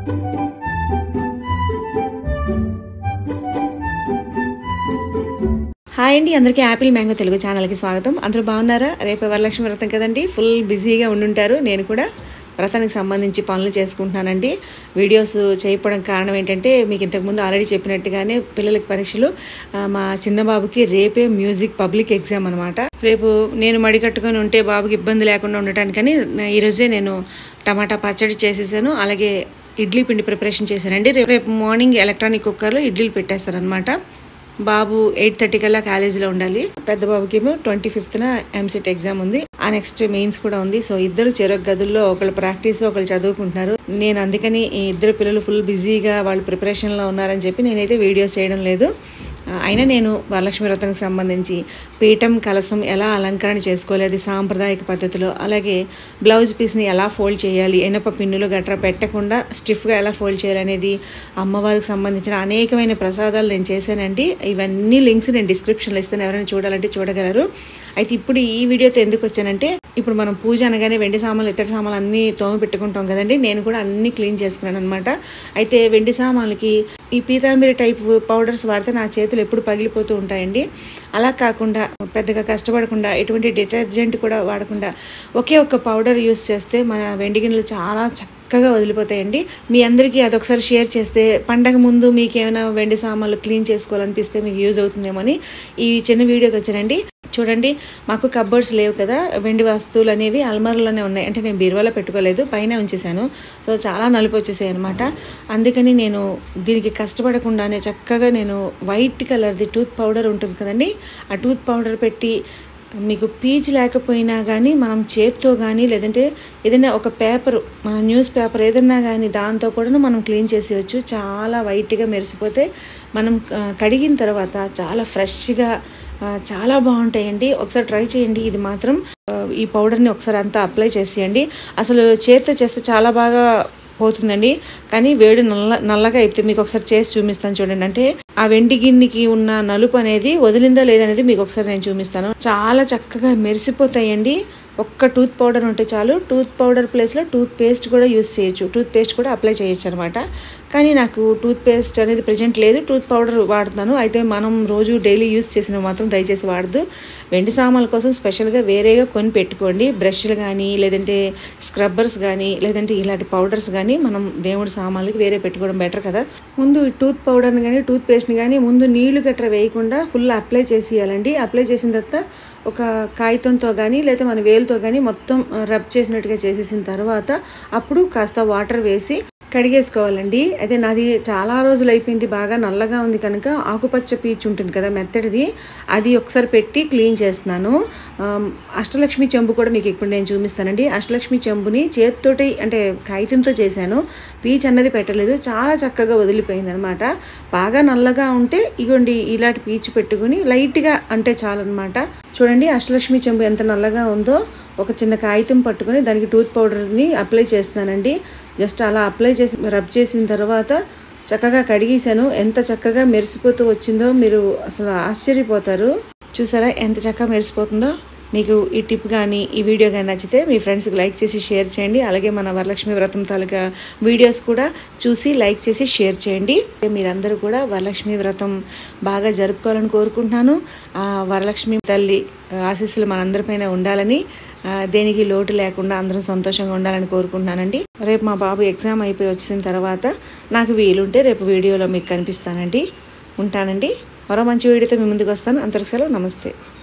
hi అండి అందరికీ Apple mango Telugu ఛానల్కి స్వాగతం అందరూ బాగున్నారా రేపు వరలక్ష్మి వ్రతం కదండి ఫుల్ బిజీగా ఉండుంటారు నేను కూడా వ్రతానికి సంబంధించి పనులు చేసుకుంటున్నానండి వీడియోస్ చేయకపోవడం కారణం ఏంటంటే మీకు ఇంతకుముందు ఆల్రెడీ చెప్పినట్టుగానే పిల్లలకి పరీక్షలు ఆ, మా చిన్న బాబుకి రేపే మ్యూజిక్ పబ్లిక్ ఎగ్జామ్ అనమాట రేపు నేను మడి కట్టుకొని ఉంటే బాబుకి ఇబ్బంది లేకుండా ఉండటానికని నా- ఈరోజే నేను టమాటా పచ్చడి చేసేసాను అలాగే ఇడ్లీ పిండి ప్రిపరేషన్ చేశానండి రేపు రేపు మార్నింగ్ ఎలక్ట్రానిక్ కుక్కర్లో ఇడ్లీలు పెట్టేస్తారనమాట బాబు ఎయిట్ థర్టీ కల్లా కాలేజీలో ఉండాలి పెద్ద బాబుకి ఏమో ట్వంటీ ఫిఫ్త్న ఎంసెట్ ఎగ్జామ్ ఉంది ఆ నెక్స్ట్ మెయిన్స్ కూడా ఉంది సో ఇద్దరు చెరొక గదుల్లో ఒకళ్ళు ప్రాక్టీస్ ఒకళ్ళు చదువుకుంటున్నారు నేను అందుకని ఈ ఇద్దరు పిల్లలు ఫుల్ బిజీగా వాళ్ళు ప్రిపరేషన్లో ఉన్నారని చెప్పి నేనైతే వీడియోస్ చేయడం లేదు ఆ, అయినా నేను వరలక్ష్మి వ్రతానికి సంబంధించి పీఠం కలసం ఎలా అలంకరణ చేసుకోవాలి అది సాంప్రదాయక పద్ధతిలో అలాగే బ్లౌజ్ పీస్ని ఎలా ఫోల్డ్ చేయాలి ఎనప పిన్నులు గట్రా పెట్టకుండా స్టిఫ్గా ఎలా ఫోల్డ్ చేయాలి అనేది అమ్మవారికి సంబంధించిన అనేకమైన ప్రసాదాలు నేను చేశానండి ఇవన్నీ లింక్స్ నేను డిస్క్రిప్షన్లో ఇస్తాను ఎవరైనా చూడాలంటే చూడగలరు అయితే ఇప్పుడు ఈ వీడియోతో ఎందుకు వచ్చానంటే ఇప్పుడు మనం పూజ అనగానే వెండి సామాన్లు ఇత్తడి సామాన్లు అన్నీ తోమ పెట్టుకుంటాం కదండి నేను కూడా అన్నీ క్లీన్ చేసుకున్నాను అనమాట అయితే వెండి సామాన్లకి ఈ పీతాంబరి టైప్ పౌడర్స్ వాడితే నా చేతులు ఎప్పుడు పగిలిపోతూ ఉంటాయండి అలా కాకుండా పెద్దగా కష్టపడకుండా ఎటువంటి డిటర్జెంట్ కూడా వాడకుండా ఒకే ఒక్క పౌడర్ యూస్ చేస్తే మన వెండి గిన్నెలు చాలా చక్కగా వదిలిపోతాయండి మీ అందరికీ అదొకసారి షేర్ చేస్తే పండగ ముందు మీకు ఏమైనా వెండి సామాన్లు క్లీన్ చేసుకోవాలనిపిస్తే మీకు యూజ్ అవుతుందేమని ఈ చిన్న వీడియోతో వచ్చానండి చూడండి మాకు కబ్బర్డ్స్ లేవు కదా వెండి వస్తువులు అనేవి అల్మార్లోనే ఉన్నాయి అంటే నేను బీరువాలో పెట్టుకోలేదు పైన ఉంచేసాను సో చాలా నలుపు వచ్చేసాయి అనమాట అందుకని నేను దీనికి కష్టపడకుండానే చక్కగా నేను వైట్ కలర్ది టూత్ పౌడర్ ఉంటుంది కదండి ఆ టూత్ పౌడర్ పెట్టి మీకు పీచ్ లేకపోయినా కానీ మనం చేత్తో కానీ లేదంటే ఏదైనా ఒక పేపర్ మన న్యూస్ పేపర్ ఏదైనా కానీ దాంతో కూడా మనం క్లీన్ చేసేయచ్చు చాలా వైట్గా మెరిసిపోతే మనం ఆ, కడిగిన తర్వాత చాలా ఫ్రెష్గా ఆ, చాలా బాగుంటాయండి ఒకసారి ట్రై చేయండి ఇది మాత్రం ఆ, ఈ పౌడర్ని ఒకసారి అంతా అప్లై చేసేయండి అసలు చేత్తో చేస్తే చాలా బాగా పోతుందండి కానీ వేడి నల్ల నల్లగా అయిపోతే మీకు ఒకసారి చేసి చూపిస్తాను చూడండి అంటే ఆ వెండి గిన్నెకి ఉన్న నలుపు అనేది వదిలిందా లేదనేది మీకు ఒకసారి నేను చూపిస్తాను చాలా చక్కగా మెరిసిపోతాయండి ఒక్క టూత్ పౌడర్ ఉంటే చాలు టూత్ పౌడర్ ప్లేస్లో టూత్ పేస్ట్ కూడా యూస్ చేయొచ్చు టూత్ పేస్ట్ కూడా అప్లై చేయొచ్చు అనమాట కానీ నాకు టూత్ పేస్ట్ అనేది ప్రజెంట్ లేదు టూత్ పౌడర్ వాడుతాను అయితే మనం రోజు డైలీ యూస్ చేసిన మాత్రం దయచేసి వాడద్దు వెండి సామాన్ల కోసం స్పెషల్గా వేరేగా కొని పెట్టుకోండి బ్రష్లు కానీ లేదంటే స్క్రబ్బర్స్ కానీ లేదంటే ఇలాంటి పౌడర్స్ కానీ మనం దేవుడి సామాన్లకి వేరే పెట్టుకోవడం బెటర్ కదా ముందు ఈ టూత్ పౌడర్ని కానీ టూత్ పేస్ట్ని కానీ ముందు నీళ్లు గట్రా వేయకుండా ఫుల్ అప్లై చేసేయాలండి అప్లై చేసిన తర్వాత ఒక కాగితంతో కానీ లేదా మన వేలుతో కానీ మొత్తం రబ్ చేసినట్టుగా చేసేసిన తర్వాత అప్పుడు కాస్త వాటర్ వేసి కడిగేసుకోవాలండి అయితే నాది చాలా రోజులు అయిపోయింది బాగా నల్లగా ఉంది కనుక ఆకుపచ్చ పీచు ఉంటుంది కదా మెత్తడిది అది ఒకసారి పెట్టి క్లీన్ చేస్తున్నాను ఆమ్, అష్టలక్ష్మి చెంబు కూడా మీకు ఇప్పుడు నేను చూపిస్తానండి అష్టలక్ష్మి చెంబుని చేతితోటి అంటే కాగితంతో చేశాను పీచ్ అన్నది పెట్టలేదు చాలా చక్కగా వదిలిపోయింది అనమాట బాగా నల్లగా ఉంటే ఇగోండి ఇలాంటి పీచు పెట్టుకుని లైట్గా అంటే చాలన్నమాట చూడండి అష్టలక్ష్మి చెంబు ఎంత నల్లగా ఉందో ఒక చిన్న కాగితం పట్టుకొని దానికి టూత్ పౌడర్ని అప్లై చేస్తున్నానండి జస్ట్ అలా అప్లై చేసి రబ్ చేసిన తర్వాత చక్కగా కడిగేసాను ఎంత చక్కగా మెరిసిపోతూ వచ్చిందో మీరు అసలు ఆశ్చర్యపోతారు చూసారా ఎంత చక్కగా మెరిసిపోతుందో మీకు ఈ టిప్ కానీ ఈ వీడియో కానీ నచ్చితే మీ ఫ్రెండ్స్కి లైక్ చేసి షేర్ చేయండి అలాగే మన వరలక్ష్మి వ్రతం తాలూకా వీడియోస్ కూడా చూసి లైక్ చేసి షేర్ చేయండి మీరందరూ కూడా వరలక్ష్మి వ్రతం బాగా జరుపుకోవాలని కోరుకుంటున్నాను ఆ వరలక్ష్మి తల్లి ఆశీస్సులు మనందరిపైన ఉండాలని ఆ, దేనికి లోటు లేకుండా అందరం సంతోషంగా ఉండాలని కోరుకుంటున్నానండి రేపు మా బాబు ఎగ్జామ్ అయిపోయి వచ్చిన తర్వాత నాకు వీలుంటే రేపు వీడియోలో మీకు కనిపిస్తానండి ఉంటానండి మరో మంచి వీడియోతో మీ ముందుకు వస్తాను అంతరికి సెలవు నమస్తే